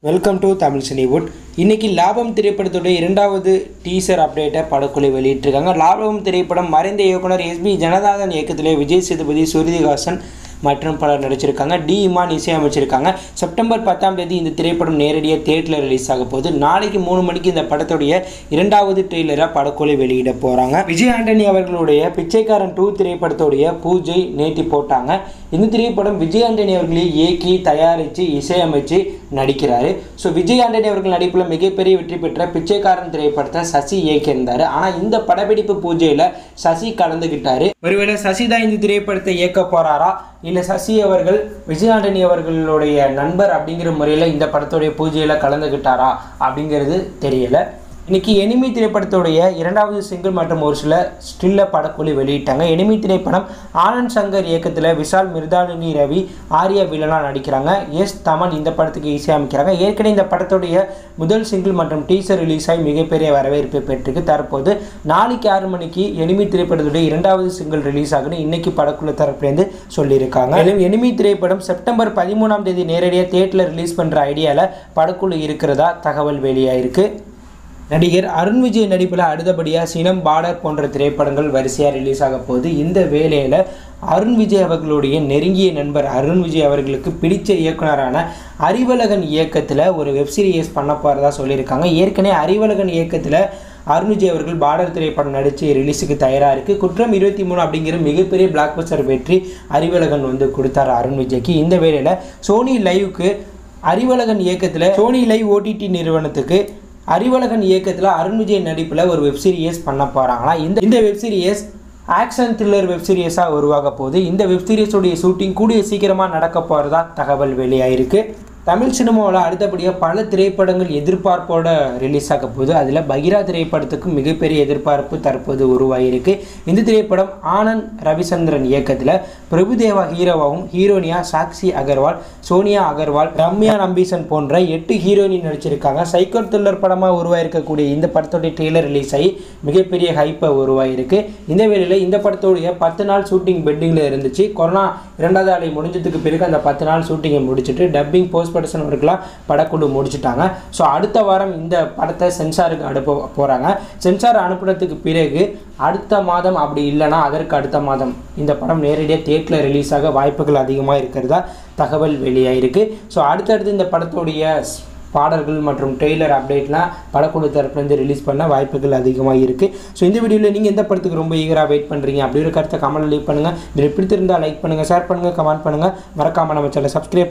welcome to Tamil Cinewood இன்னைக்கு லாபம் திரைப்படத்துடைய இரண்டாவது டீசர் அப்டேட்டை படக்குழு வெளியிட்டிருக்காங்க லாபம் திரைப்படம் மறைந்த இயக்குனர் எஸ்பி ஜனதாதன் இயக்கத்திலே விஜய் சேதுபதி சுருதிகாசன் மற்றும் பலர் நடிச்சிருக்காங்க டி இமான் இசையமைச்சிருக்காங்க செப்டம்பர் பத்தாம் தேதி இந்த திரைப்படம் நேரடியாக தேட்டரில் ரிலீஸ் ஆக போகுது நாளைக்கு மூணு மணிக்கு இந்த படத்துடைய இரண்டாவது ட்ரெய்லரை படக்குழு வெளியிட போகிறாங்க விஜய் ஆண்டனி அவர்களுடைய பிச்சைக்காரன் டூ திரைப்படத்துடைய பூஜை நேற்று போட்டாங்க இந்த திரைப்படம் விஜய் ஆண்டனி அவர்களே இயக்கி தயாரித்து இசையமைச்சு நடிக்கிறாரு ஸோ விஜய் ஆண்டனி அவர்கள் நடிப்பில் மிகப்பெரிய வெற்றி பெற்ற பிச்சைக்காரன் திரைப்படத்தை சசி இயக்கியிருந்தார் ஆனால் இந்த படப்பிடிப்பு பூஜையில் சசி கலந்துக்கிட்டாரு ஒருவேளை சசி தான் இந்த திரைப்படத்தை இயக்க போறாரா இல்லை சசி அவர்கள் விஜய் ஆண்டனி அவர்களுடைய நண்பர் அப்படிங்கிற முறையில் இந்த படத்துடைய பூஜையில் கலந்துக்கிட்டாரா அப்படிங்கிறது தெரியல இன்னைக்கு எனிமி திரைப்படத்துடைய இரண்டாவது சிங்கிள் மற்றும் ஒரு சில ஸ்டில்ல படக்குழு வெளியிட்டாங்க எனிமி திரைப்படம் ஆனந்த் சங்கர் இயக்கத்தில் விஷால் மிர்தாலினி ரவி ஆர்யா வில்லனா நடிக்கிறாங்க எஸ் தமன் இந்த படத்துக்கு இசையமைக்கிறாங்க ஏற்கனவே இந்த படத்துடைய முதல் சிங்கிள் மற்றும் டீசர் ரிலீஸ் ஆகி மிகப்பெரிய வரவேற்பை பெற்றிருக்கு தற்போது நாளைக்கு ஆறு மணிக்கு எனிமி திரைப்படத்துடைய இரண்டாவது சிங்கிள் ரிலீஸ் ஆகுன்னு இன்னைக்கு படக்குழு தரப்புலேருந்து சொல்லியிருக்காங்க மேலும் எனிமி திரைப்படம் செப்டம்பர் பதிமூணாம் தேதி நேரடியாக தேட்டரில் ரிலீஸ் பண்ணுற ஐடியாவில் படக்குழு இருக்கிறதா தகவல் வெளியாயிருக்கு நடிகர் அருண் விஜய் நடிப்பில் அடுத்தபடியாக சினம் பார்டர் போன்ற திரைப்படங்கள் வரிசையாக ரிலீஸ் ஆக போகுது இந்த வேளையில் அருண் விஜய் அவர்களுடைய நெருங்கிய நண்பர் அருண் விஜய் அவர்களுக்கு பிடிச்ச இயக்குனரான அறிவழகன் இயக்கத்தில் ஒரு வெப்சீரிஸ் பண்ண போகிறதா சொல்லியிருக்காங்க ஏற்கனவே அறிவழகன் இயக்கத்தில் அருண் விஜய் அவர்கள் பார்டர் திரைப்படம் நடித்து ரிலீஸுக்கு தயாராக இருக்குது குற்றம் இருபத்தி மூணு அப்படிங்கிற மிகப்பெரிய பிளாக் பஸ்டர் வெற்றி அறிவழகன் வந்து கொடுத்தார் அருண் விஜய்க்கு இந்த வேளையில் சோனி லைவுக்கு அறிவழகன் இயக்கத்தில் சோனி லைவ் ஓடிடி நிறுவனத்துக்கு அறிவழகன் இயக்கத்தில் அருண் விஜய் நடிப்பில் ஒரு வெப் சீரிஸ் பண்ண போகிறாங்களா இந்த இந்த web series action thriller web சீரிஸாக உருவாக போகுது இந்த வெப் சீரிஸுடைய ஷூட்டிங் கூடிய சீக்கிரமாக நடக்க போகிறதா தகவல் வெளியாயிருக்கு தமிழ் சினிமாவில் அடுத்தபடியாக பல திரைப்படங்கள் எதிர்பார்ப்போட ரிலீஸ் ஆக போகுது அதில் பகிரா திரைப்படத்துக்கு மிகப்பெரிய எதிர்பார்ப்பு தற்போது உருவாகியிருக்கு இந்த திரைப்படம் ஆனந்த் ரவிச்சந்திரன் இயக்கத்தில் பிரபுதேவா ஹீரோவாகவும் ஹீரோனியா சாக்ஷி அகர்வால் சோனியா அகர்வால் ரம்யா நம்பீசன் போன்ற எட்டு ஹீரோயினி நடிச்சிருக்காங்க சைக்கோ த்ரில்லர் படமாக உருவாயிருக்கக்கூடிய இந்த படத்தோடைய ட்ரெய்லர் ரிலீஸ் ஆகி மிகப்பெரிய ஹைப்பை உருவாகிருக்கு இந்த வேளையில் இந்த படத்தோடைய பத்து நாள் ஷூட்டிங் பெட்டிங்கில் இருந்துச்சு கொரோனா இரண்டாவது அலை முடிஞ்சதுக்கு பிறகு அந்த பத்து நாள் ஷூட்டிங்கை முடிச்சுட்டு டப்பிங் போஸ்ட் ப்ரொடக்ஷன் ஒர்க்கெலாம் படக்குழு முடிச்சுட்டாங்க ஸோ அடுத்த வாரம் இந்த படத்தை சென்சாருக்கு அனுப்ப போகிறாங்க சென்சார் அனுப்புனதுக்கு பிறகு அடுத்த மாதம் அப்படி இல்லைன்னா அதற்கு அடுத்த மாதம் இந்த படம் நேரடியாக தேட்டரில் ரிலீஸ் ஆக வாய்ப்புகள் அதிகமாக இருக்கிறதா தகவல் வெளியாயிருக்கு ஸோ அடுத்தடுத்து இந்த படத்துடைய பாடல்கள் மற்றும் ட்ரெய்லர் அப்டேட்லாம் படக்குழு தரப்புலேருந்து ரிலீஸ் பண்ண வாய்ப்புகள் அதிகமாக இருக்குது ஸோ இந்த வீடியோவில் நீங்கள் எந்த படத்துக்கு ரொம்ப ஈகராக வெயிட் பண்ணுறீங்க அப்படி ஒரு கருத்தை கமெண்ட் லீவ் பண்ணுங்கள் இது பிடித்திருந்தால் லைக் பண்ணுங்கள் ஷேர் பண்ணுங்கள் கமெண்ட் பண்ணுங்கள் மறக்காமல் நம்ம சேனல் சப்ஸ்கிரைப்